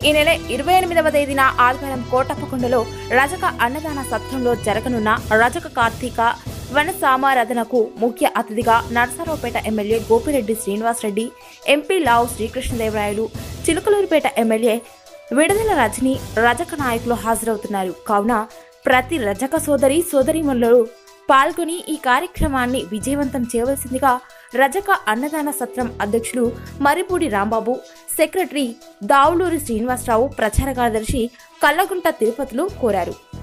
ఈ నెల ఇరవై ఎనిమిదవ తేదీన ఆదివారం కోటప్పకొండలో రజక అన్నదాన సత్రంలో జరగనున్న రజక కార్తీక వన సామారాధనకు ముఖ్య అతిథిగా Narasaraopet MLA Gopireddy Srinivasa Reddy MP Lavu Sri Krishna Devarayalu Chilakaluripet MLA Vidadala Rajini రజక నాయకులు హాజరవుతున్నారు కావున ప్రతి రజక సోదరి సోదరీమణులు పాల్గొని ఈ కార్యక్రమాన్ని విజయవంతం చేయవలసిందిగా రజక అన్నదాన సత్రం అధ్యక్షులు మరిపూడి రాంబాబు సెక్రటరీ దావులూరి శ్రీనివాసరావు ప్రచార కార్యదర్శి కల్లగుంట తిరుపతిలు కోరారు